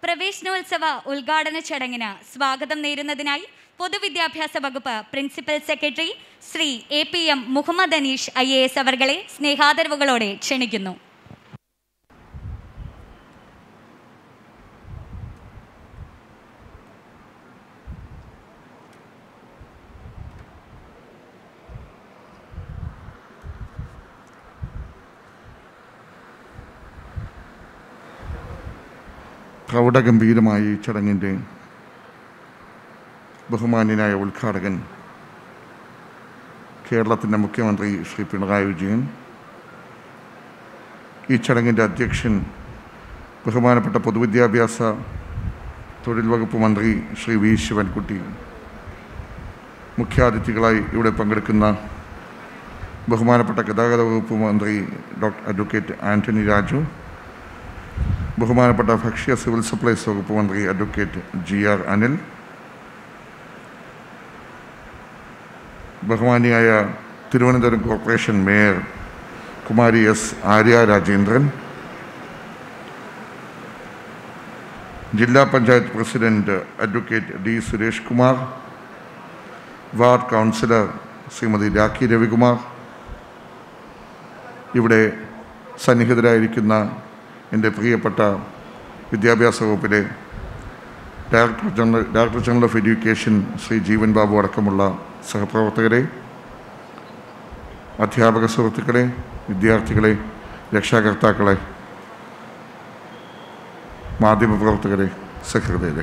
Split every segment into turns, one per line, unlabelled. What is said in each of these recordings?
പ്രവേശനോത്സവ ഉദ്ഘാടന ചടങ്ങിന് സ്വാഗതം നേരുന്നതിനായി പൊതുവിദ്യാഭ്യാസ വകുപ്പ് principal secretary Shri A P M Muhammad Aneesh I A S അവർകളെ സ്നേഹാദരവുകളോടെ ക്ഷണിക്കുന്നു
പ്രൗഢഗംഭീരമായ ഈ ചടങ്ങിൻ്റെ ബഹുമാന്യനായ ഉദ്ഘാടകൻ കേരളത്തിൻ്റെ മുഖ്യമന്ത്രി ശ്രീ പിണറായി വിജയൻ ഈ ചടങ്ങിൻ്റെ അധ്യക്ഷൻ ബഹുമാനപ്പെട്ട പൊതുവിദ്യാഭ്യാസ തൊഴിൽ വകുപ്പ് മന്ത്രി ശ്രീ വി ശിവൻകുട്ടി മുഖ്യാതിഥികളായി ഇവിടെ പങ്കെടുക്കുന്ന ബഹുമാനപ്പെട്ട ഗതാഗത വകുപ്പ് മന്ത്രി ഡോക്ടർ അഡ്വക്കേറ്റ് ആൻ്റണി രാജു ബഹുമാനപ്പെട്ട ഭക്ഷ്യ സിവിൽ സപ്ലൈസ് വകുപ്പ് മന്ത്രി അഡ്വക്കേറ്റ് ജി ആർ അനിൽ ബഹുമാനിയായ Thiruvananthapuram corporation mayor Kumari S Arya Rajendran ജില്ലാ panchayat president advocate D Suresh Kumar ward councillor Shrimati Rakhi Ravikumar ഇവിടെ സന്നിഹിതരായിരിക്കുന്ന എൻ്റെ പ്രിയപ്പെട്ട വിദ്യാഭ്യാസ വകുപ്പിലെ director general director general of education Shri Jeevan Babu അടക്കമുള്ള സഹപ്രവർത്തകരെ അധ്യാപക സുഹൃത്തുക്കളെ വിദ്യാർത്ഥികളെ രക്ഷാകർത്താക്കളെ മാധ്യമപ്രവർത്തകരെ സഹൃദയരെ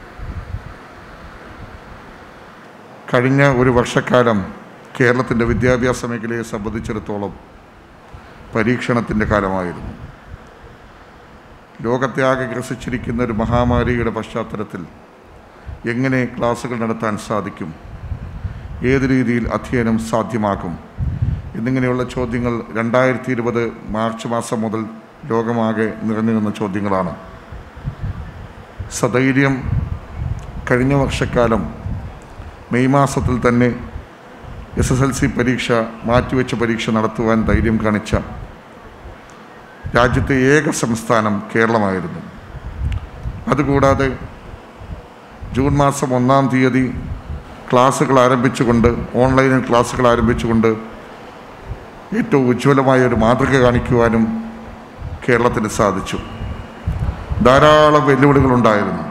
കഴിഞ്ഞ ഒരു വർഷക്കാലം കേരളത്തിൻ്റെ വിദ്യാഭ്യാസ മേഖലയെ സംബന്ധിച്ചിടത്തോളം പരീക്ഷണത്തിൻ്റെ കാലമായിരുന്നു ലോകത്തെ ആകെ ഗ്രസിച്ചിരിക്കുന്ന ഒരു മഹാമാരിയുടെ പശ്ചാത്തലത്തിൽ എങ്ങനെ ക്ലാസ്സുകൾ നടത്താൻ സാധിക്കും ഏത് രീതിയിൽ അധ്യയനം സാധ്യമാക്കും എന്നിങ്ങനെയുള്ള ചോദ്യങ്ങൾ രണ്ടായിരത്തി ഇരുപത് മാർച്ച് മാസം മുതൽ ലോകമാകെ നിറഞ്ഞു നിന്ന ചോദ്യങ്ങളാണ് സധൈര്യം കഴിഞ്ഞ വർഷക്കാലം മെയ് മാസത്തിൽ തന്നെ എസ് എസ് എൽ സി പരീക്ഷ മാറ്റിവെച്ച പരീക്ഷ നടത്തുവാൻ ധൈര്യം കാണിച്ച രാജ്യത്തെ ഏക സംസ്ഥാനം കേരളമായിരുന്നു അതുകൂടാതെ ജൂൺ മാസം ഒന്നാം തീയതി ക്ലാസ്സുകൾ ആരംഭിച്ചുകൊണ്ട് ഓൺലൈനിൽ ക്ലാസ്സുകൾ ആരംഭിച്ചുകൊണ്ട് ഏറ്റവും ഉജ്ജ്വലമായ ഒരു മാതൃക കാണിക്കുവാനും കേരളത്തിന് സാധിച്ചു ധാരാളം വെല്ലുവിളികളുണ്ടായിരുന്നു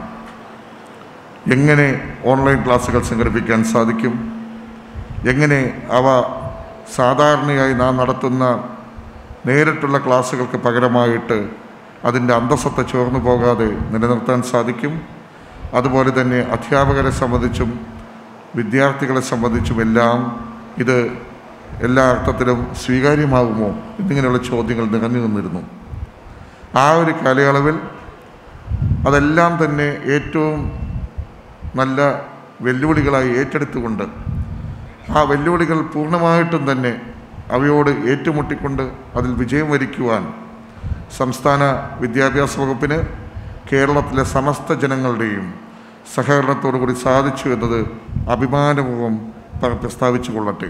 എങ്ങനെ ഓൺലൈൻ ക്ലാസ്സുകൾ സംഘടിപ്പിക്കാൻ സാധിക്കും എങ്ങനെ അവ സാധാരണയായി നാം നടത്തുന്ന നേരിട്ടുള്ള ക്ലാസ്സുകൾക്ക് പകരമായിട്ട് അതിൻ്റെ അന്തസ്സത്ത ചോർന്നു പോകാതെ നിലനിർത്താൻ സാധിക്കും അതുപോലെ തന്നെ അധ്യാപകരെ സംബന്ധിച്ചും വിദ്യാർത്ഥികളെ സംബന്ധിച്ചും എല്ലാം ഇത് എല്ലാ അർത്ഥത്തിലും സ്വീകാര്യമാകുമോ എന്നിങ്ങനെയുള്ള ചോദ്യങ്ങൾ നിറഞ്ഞു നിന്നിരുന്നു ആ ഒരു കാലയളവിൽ അതെല്ലാം തന്നെ ഏറ്റവും നല്ല വെല്ലുവിളികളായി ഏറ്റെടുത്തുകൊണ്ട് ആ വെല്ലുവിളികൾ പൂർണ്ണമായിട്ടും തന്നെ അവയോട് ഏറ്റുമുട്ടിക്കൊണ്ട് അതിൽ വിജയം വരിക്കുവാൻ സംസ്ഥാന വിദ്യാഭ്യാസ വകുപ്പിന് കേരളത്തിലെ സമസ്ത ജനങ്ങളുടെയും സഹകരണത്തോടു കൂടി സാധിച്ചു എന്നത് അഭിമാനപൂർവ്വം പ- പ്രസ്താവിച്ചു കൊള്ളട്ടെ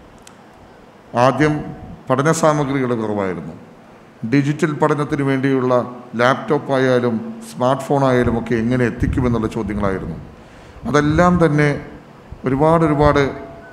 ആദ്യം പഠന സാമഗ്രികളുടെ കുറവായിരുന്നു ഡിജിറ്റൽ പഠനത്തിന് വേണ്ടിയുള്ള ലാപ്ടോപ്പ് ആയാലും സ്മാർട്ട് ഫോൺ ആയാലും ഒക്കെ എങ്ങനെ എത്തിക്കുമെന്നുള്ള ചോദ്യങ്ങളായിരുന്നു അതെല്ലാം തന്നെ ഒരുപാട് ഒരുപാട്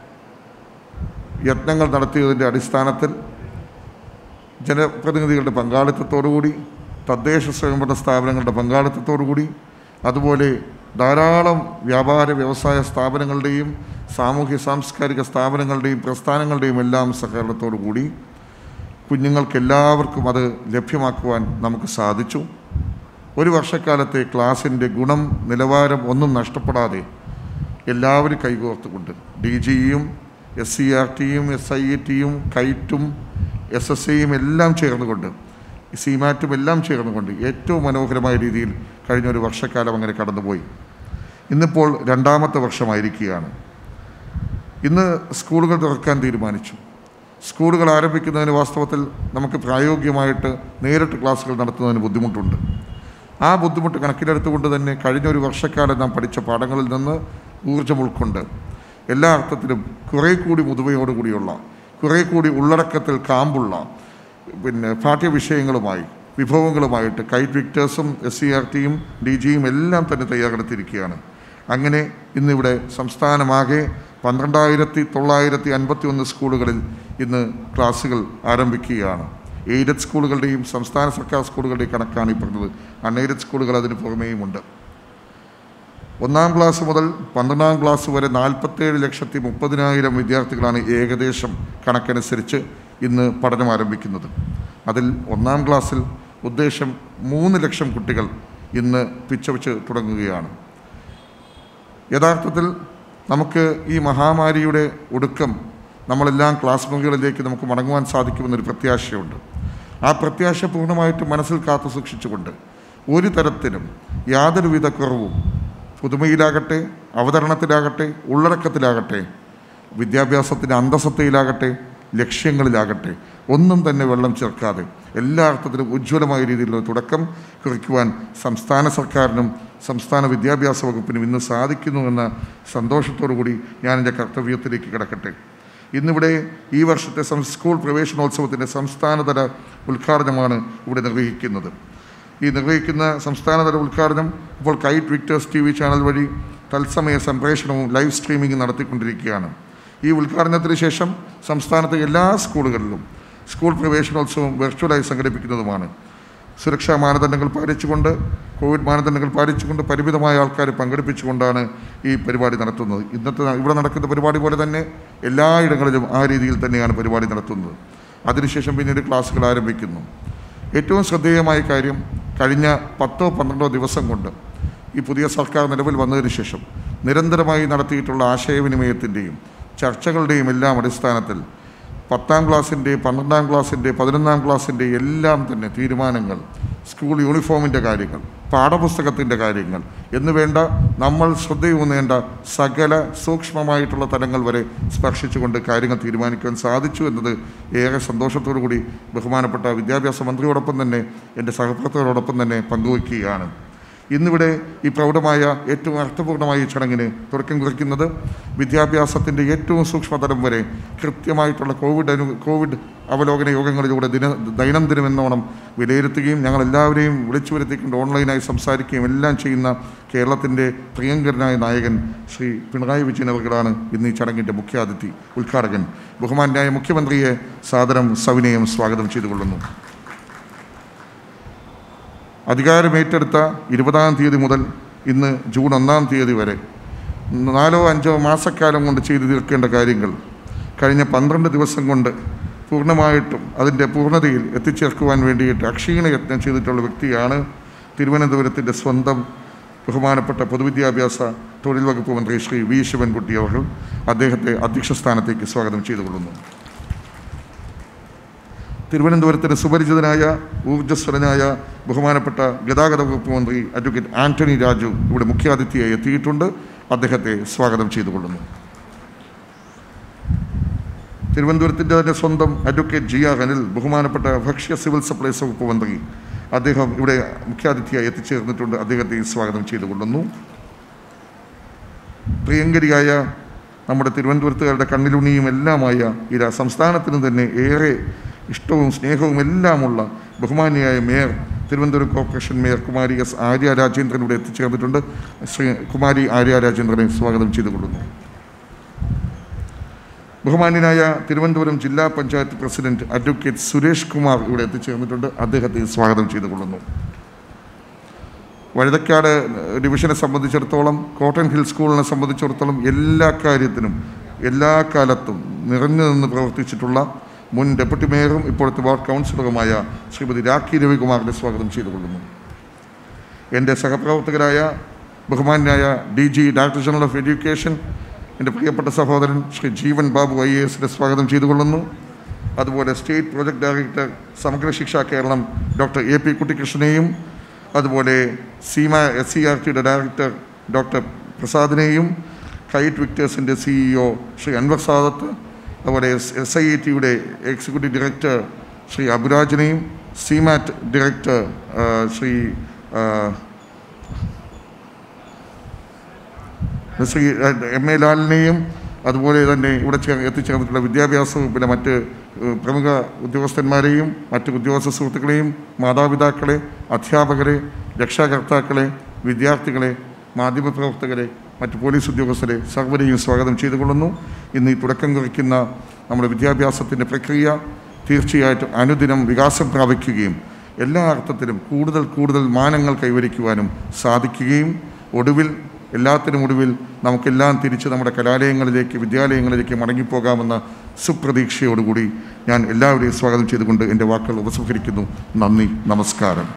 യത്നങ്ങൾ നടത്തിയതിൻ്റെ അടിസ്ഥാനത്തിൽ ജനപ്രതിനിധികളുടെ പങ്കാളിത്തത്തോടുകൂടി തദ്ദേശ സ്വയംഭരണ സ്ഥാപനങ്ങളുടെ പങ്കാളിത്തത്തോടുകൂടി അതുപോലെ ധാരാളം വ്യാപാര വ്യവസായ സ്ഥാപനങ്ങളുടെയും സാമൂഹ്യ സാംസ്കാരിക സ്ഥാപനങ്ങളുടെയും പ്രസ്ഥാനങ്ങളുടെയും എല്ലാം സഹകരണത്തോടു കൂടി കുഞ്ഞുങ്ങൾക്കെല്ലാവർക്കും അത് ലഭ്യമാക്കുവാൻ നമുക്ക് സാധിച്ചു ഒരു വർഷക്കാലത്തെ ക്ലാസ്സിൻ്റെ ഗുണം നിലവാരം ഒന്നും നഷ്ടപ്പെടാതെ എല്ലാവരും കൈകോർത്തുകൊണ്ട് ഡി ജിയും എസ് സി ആർ ടിയും എസ് ഐ ഇ ടിയും കൈറ്റും എസ് എസ് ഐയും എല്ലാം ചേർന്നുകൊണ്ട് സിമാറ്റും എല്ലാം ചേർന്നുകൊണ്ട് ഏറ്റവും മനോഹരമായ രീതിയിൽ കഴിഞ്ഞ ഒരു വർഷക്കാലം അങ്ങനെ കടന്നുപോയി ഇന്നിപ്പോൾ രണ്ടാമത്തെ വർഷമായിരിക്കുകയാണ് ഇന്ന് സ്കൂളുകൾ തുറക്കാൻ തീരുമാനിച്ചു സ്കൂളുകൾ ആരംഭിക്കുന്നതിന് വാസ്തവത്തിൽ നമുക്ക് പ്രായോഗികമായിട്ട് നേരിട്ട് ക്ലാസ്സുകൾ നടത്തുന്നതിന് ബുദ്ധിമുട്ടുണ്ട് ആ ബുദ്ധിമുട്ട് കണക്കിലെടുത്തുകൊണ്ട് തന്നെ കഴിഞ്ഞ ഒരു വർഷക്കാലം നാം പഠിച്ച പാഠങ്ങളിൽ നിന്ന് ഊർജ്ജം ഉൾക്കൊണ്ട് എല്ലാ അർത്ഥത്തിലും കുറേ കൂടി മുതുമയോടുകൂടിയുള്ള കുറേ കൂടി ഉള്ളടക്കത്തിൽ കാമ്പുള്ള പിന്നെ പാഠ്യവിഷയങ്ങളുമായി വിഭവങ്ങളുമായിട്ട് കൈറ്റ് വിക്ടേഴ്സും എസ് സി ആർ ടിയും ഡി ജിയും എല്ലാം തന്നെ തയ്യാറെടുത്തിരിക്കുകയാണ് അങ്ങനെ ഇന്നിവിടെ സംസ്ഥാനമാകെ പന്ത്രണ്ടായിരത്തി തൊള്ളായിരത്തി അൻപത്തി ഒന്ന് സ്കൂളുകളിൽ ഇന്ന് ക്ലാസ്സുകൾ ആരംഭിക്കുകയാണ് എയ്ഡഡ് സ്കൂളുകളുടെയും സംസ്ഥാന സർക്കാർ സ്കൂളുകളുടെയും കണക്കാണ് ഈ പറഞ്ഞത് അൺഎയ്ഡഡ് സ്കൂളുകൾ അതിന് പുറമേയുമുണ്ട് ഒന്നാം ക്ലാസ് മുതൽ പന്ത്രണ്ടാം ക്ലാസ് വരെ നാൽപ്പത്തേഴ് ലക്ഷത്തി മുപ്പതിനായിരം വിദ്യാർത്ഥികളാണ് ഏകദേശം കണക്കനുസരിച്ച് ഇന്ന് പഠനം ആരംഭിക്കുന്നത് അതിൽ ഒന്നാം ക്ലാസ്സിൽ ഉദ്ദേശം മൂന്ന് ലക്ഷം കുട്ടികൾ ഇന്ന് പിച്ചവച്ച് തുടങ്ങുകയാണ് യഥാർത്ഥത്തിൽ നമുക്ക് ഈ മഹാമാരിയുടെ ഒടുക്കം നമ്മളെല്ലാം ക്ലാസ് മുറികളിലേക്ക് നമുക്ക് മടങ്ങുവാൻ സാധിക്കുമെന്നൊരു പ്രത്യാശയുണ്ട് ആ പ്രത്യാശ പൂർണ്ണമായിട്ട് മനസ്സിൽ കാത്തു സൂക്ഷിച്ചുകൊണ്ട് ഒരു തരത്തിലും യാതൊരുവിധ കുറവും പുതുമയിലാകട്ടെ അവതരണത്തിലാകട്ടെ ഉള്ളടക്കത്തിലാകട്ടെ വിദ്യാഭ്യാസത്തിൻ്റെ അന്തസത്തയിലാകട്ടെ ലക്ഷ്യങ്ങളിലാകട്ടെ ഒന്നും തന്നെ വെള്ളം ചേർക്കാതെ എല്ലാ അർത്ഥത്തിലും ഉജ്ജ്വലമായ രീതിയിലുള്ള തുടക്കം കുറിക്കുവാൻ സംസ്ഥാന സർക്കാരിനും സംസ്ഥാന വിദ്യാഭ്യാസ വകുപ്പിനും ഇന്ന് സാധിക്കുന്നു എന്ന സന്തോഷത്തോടു കൂടി ഞാൻ എൻ്റെ കർത്തവ്യത്തിലേക്ക് കിടക്കട്ടെ ഇന്നിവിടെ ഈ വർഷത്തെ സം സ്കൂൾ പ്രവേശനോത്സവത്തിൻ്റെ സംസ്ഥാനതല ഉദ്ഘാടനമാണ് ഇവിടെ നിർവഹിക്കുന്നത് ഈ നിർവഹിക്കുന്ന സംസ്ഥാനതല ഉദ്ഘാടനം ഇപ്പോൾ KITE Victers T V channel വഴി തത്സമയ സംപ്രേഷണവും ലൈവ് സ്ട്രീമിംഗ് നടത്തിക്കൊണ്ടിരിക്കുകയാണ് ഈ ഉദ്ഘാടനത്തിന് ശേഷം സംസ്ഥാനത്തെ എല്ലാ സ്കൂളുകളിലും സ്കൂൾ പ്രവേശനോത്സവം വെർച്വലായി സംഘടിപ്പിക്കുന്നതുമാണ് സുരക്ഷാ മാനദണ്ഡങ്ങൾ പാലിച്ചുകൊണ്ട് കോവിഡ് മാനദണ്ഡങ്ങൾ പാലിച്ചുകൊണ്ട് പരിമിതമായ ആൾക്കാരെ പങ്കെടുപ്പിച്ചുകൊണ്ടാണ് ഈ പരിപാടി നടത്തുന്നത് ഇന്നത്തെ ഇവിടെ നടക്കുന്ന പരിപാടി പോലെ തന്നെ എല്ലായിടങ്ങളിലും ആ രീതിയിൽ തന്നെയാണ് പരിപാടി നടത്തുന്നത് അതിനുശേഷം പിന്നീട് ക്ലാസ്സുകൾ ആരംഭിക്കുന്നു ഏറ്റവും ശ്രദ്ധേയമായ കാര്യം കഴിഞ്ഞ പത്തോ പന്ത്രണ്ടോ ദിവസം കൊണ്ട് ഈ പുതിയ സർക്കാർ നിലവിൽ വന്നതിന് ശേഷം നിരന്തരമായി നടത്തിയിട്ടുള്ള ആശയവിനിമയത്തിൻ്റെയും ചർച്ചകളുടെയും എല്ലാം അടിസ്ഥാനത്തിൽ പത്താം ക്ലാസ്സിൻ്റെ പന്ത്രണ്ടാം ക്ലാസ്സിൻ്റെ പതിനൊന്നാം ക്ലാസ്സിൻ്റെ എല്ലാം തന്നെ തീരുമാനങ്ങൾ സ്കൂൾ യൂണിഫോമിൻ്റെ കാര്യങ്ങൾ പാഠപുസ്തകത്തിൻ്റെ കാര്യങ്ങൾ എന്ന് വേണ്ട നമ്മൾ ശ്രദ്ധയൂന്നേണ്ട സകല സൂക്ഷ്മമായിട്ടുള്ള തലങ്ങൾ വരെ സ്പർശിച്ചുകൊണ്ട് കാര്യങ്ങൾ തീരുമാനിക്കാൻ സാധിച്ചു എന്നത് ഏറെ സന്തോഷത്തോടു കൂടി ബഹുമാനപ്പെട്ട വിദ്യാഭ്യാസ മന്ത്രിയോടൊപ്പം തന്നെ എൻ്റെ സഹപ്രവർത്തകരോടൊപ്പം തന്നെ പങ്കുവയ്ക്കുകയാണ് ഇന്നിവിടെ ഈ പ്രൗഢമായ ഏറ്റവും അർത്ഥപൂർണമായ ഈ ചടങ്ങിന് തുടക്കം കുറിക്കുന്നത് വിദ്യാഭ്യാസത്തിൻ്റെ ഏറ്റവും സൂക്ഷ്മതലം വരെ കൃത്യമായിട്ടുള്ള കോവിഡ് അനു കോവിഡ് അവലോകന യോഗങ്ങളിലൂടെ ദിന ദൈനംദിനം എന്നോണം വിലയിരുത്തുകയും ഞങ്ങളെല്ലാവരെയും വിളിച്ചു വരുത്തിക്കൊണ്ട് ഓൺലൈനായി സംസാരിക്കുകയും എല്ലാം ചെയ്യുന്ന കേരളത്തിൻ്റെ പ്രിയങ്കരനായ നായകൻ ശ്രീ പിണറായി വിജയൻ അവർകളാണ് ഇന്ന് ഈ ചടങ്ങിൻ്റെ മുഖ്യാതിഥി ഉദ്ഘാടകൻ ബഹുമാന്യായ മുഖ്യമന്ത്രിയെ സാദരം സവിനയം സ്വാഗതം ചെയ്തുകൊള്ളുന്നു അധികാരമേറ്റെടുത്ത ഇരുപതാം തീയതി മുതൽ ഇന്ന് ജൂൺ ഒന്നാം തീയതി വരെ നാലോ അഞ്ചോ മാസക്കാലം കൊണ്ട് ചെയ്തു തീർക്കേണ്ട കാര്യങ്ങൾ കഴിഞ്ഞ പന്ത്രണ്ട് ദിവസം കൊണ്ട് പൂർണ്ണമായിട്ടും അതിൻ്റെ പൂർണ്ണതയിൽ എത്തിച്ചേർക്കുവാൻ വേണ്ടിയിട്ട് അക്ഷീണ യത്നം ചെയ്തിട്ടുള്ള വ്യക്തിയാണ് തിരുവനന്തപുരത്തിൻ്റെ സ്വന്തം ബഹുമാനപ്പെട്ട പൊതുവിദ്യാഭ്യാസ തൊഴിൽ വകുപ്പ് മന്ത്രി ശ്രീ വി ശിവൻകുട്ടി അവർ അദ്ദേഹത്തെ അധ്യക്ഷ സ്ഥാനത്തേക്ക് സ്വാഗതം ചെയ്തുകൊള്ളുന്നു തിരുവനന്തപുരത്തിന് സുപരിചിതനായ ഊർജ്ജസ്വലനായ ബഹുമാനപ്പെട്ട ഗതാഗത വകുപ്പ് മന്ത്രി അഡ്വക്കേറ്റ് ആന്റണി രാജു ഇവിടെ മുഖ്യാതിഥിയായി എത്തിയിട്ടുണ്ട് അദ്ദേഹത്തെ സ്വാഗതം ചെയ്തുകൊള്ളുന്നു തിരുവനന്തപുരത്തിൻ്റെ തന്നെ സ്വന്തം അഡ്വക്കേറ്റ് ജി ആർ അനിൽ ബഹുമാനപ്പെട്ട ഭക്ഷ്യ സിവിൽ സപ്ലൈസ് വകുപ്പ് മന്ത്രി അദ്ദേഹം ഇവിടെ മുഖ്യാതിഥിയായി എത്തിച്ചേർന്നിട്ടുണ്ട് അദ്ദേഹത്തെ സ്വാഗതം ചെയ്തുകൊള്ളുന്നു പ്രിയങ്കരിയായ നമ്മുടെ തിരുവനന്തപുരത്തുകാരുടെ കണ്ണിലുണിയും എല്ലാമായ ഇര സംസ്ഥാനത്തിന് തന്നെ ഏറെ ഇഷ്ടവും സ്നേഹവും എല്ലാമുള്ള ബഹുമാനിയായ mayor Thiruvananthapuram corporation mayor Kumari S Arya Rajendran ഇവിടെ എത്തിച്ചേർന്നിട്ടുണ്ട് ശ്രീ കുമാരി ആര്യ രാജേന്ദ്രനെ സ്വാഗതം ചെയ്തുകൊള്ളുന്നു ബഹുമാന്യനായ തിരുവനന്തപുരം ജില്ലാ പഞ്ചായത്ത് പ്രസിഡന്റ് അഡ്വക്കേറ്റ് സുരേഷ് കുമാർ ഇവിടെ എത്തിച്ചേർന്നിട്ടുണ്ട് അദ്ദേഹത്തെ സ്വാഗതം ചെയ്തുകൊള്ളുന്നു വഴുതക്കാട് ഡിവിഷനെ സംബന്ധിച്ചിടത്തോളം കോട്ടൺ ഹിൽ സ്കൂളിനെ സംബന്ധിച്ചിടത്തോളം എല്ലാ കാര്യത്തിനും എല്ലാ കാലത്തും നിറഞ്ഞു നിന്ന് പ്രവർത്തിച്ചിട്ടുള്ള മുൻ ഡെപ്യൂട്ടി മേയറും ഇപ്പോഴത്തെ വാർഡ് കൗൺസിലറുമായ ശ്രീമതി രാഖി രവികുമാറിനെ സ്വാഗതം ചെയ്തുകൊള്ളുന്നു എൻ്റെ സഹപ്രവർത്തകരായ ബഹുമാനായ D G director general of education എൻ്റെ പ്രിയപ്പെട്ട സഹോദരൻ ശ്രീ ജീവൻ ബാബു ഐ എ എസിനെ സ്വാഗതം ചെയ്തുകൊള്ളുന്നു അതുപോലെ state project director Samagra Shiksha Keralam doctor A P കുട്ടിക്കൃഷ്ണനെയും അതുപോലെ സീമ എസ് സി ആർ ടിയുടെ ഡയറക്ടർ ഡോക്ടർ പ്രസാദിനെയും കൈറ്റ് വിക്ടേഴ്സിൻ്റെ സിഇഒ ശ്രീ അൻവർ സാദത്ത് അതുപോലെ എസ് ഐ ഐ ടിയുടെ എക്സിക്യൂട്ടീവ് ഡയറക്ടർ ശ്രീ അബുരാജിനെയും സിമാറ്റ് ഡയറക്ടർ ആ, ശ്രീ ആ, ശ്രീ എം എ ലാലിനെയും അതുപോലെ തന്നെ ഇവിടെ ചേർ എത്തിച്ചേർന്നിട്ടുള്ള വിദ്യാഭ്യാസ വകുപ്പിലെ മറ്റ് ഏഹ്, പ്രമുഖ ഉദ്യോഗസ്ഥന്മാരെയും മറ്റ് ഉദ്യോഗസ്ഥ സുഹൃത്തുക്കളെയും മാതാപിതാക്കളെ അധ്യാപകരെ രക്ഷാകർത്താക്കളെ വിദ്യാർത്ഥികളെ മാധ്യമപ്രവർത്തകരെ മറ്റ് പോലീസ് ഉദ്യോഗസ്ഥരെ സർവരെയും സ്വാഗതം ചെയ്തുകൊള്ളുന്നു ഇന്ന് ഈ തുടക്കം കുറിക്കുന്ന നമ്മുടെ വിദ്യാഭ്യാസത്തിൻ്റെ പ്രക്രിയ തീർച്ചയായിട്ടും അനുദിനം വികാസം പ്രാപിക്കുകയും എല്ലാ അർത്ഥത്തിലും കൂടുതൽ കൂടുതൽ മാനങ്ങൾ കൈവരിക്കുവാനും സാധിക്കുകയും ഒടുവിൽ എല്ലാത്തിനും ഒടുവിൽ നമുക്കെല്ലാം തിരിച്ച് നമ്മുടെ കലാലയങ്ങളിലേക്ക് വിദ്യാലയങ്ങളിലേക്ക് മടങ്ങിപ്പോകാമെന്ന സുപ്രതീക്ഷയോടുകൂടി ഞാൻ എല്ലാവരെയും സ്വാഗതം ചെയ്തുകൊണ്ട് എൻ്റെ വാക്കുകൾ ഉപസംഹരിക്കുന്നു നന്ദി നമസ്കാരം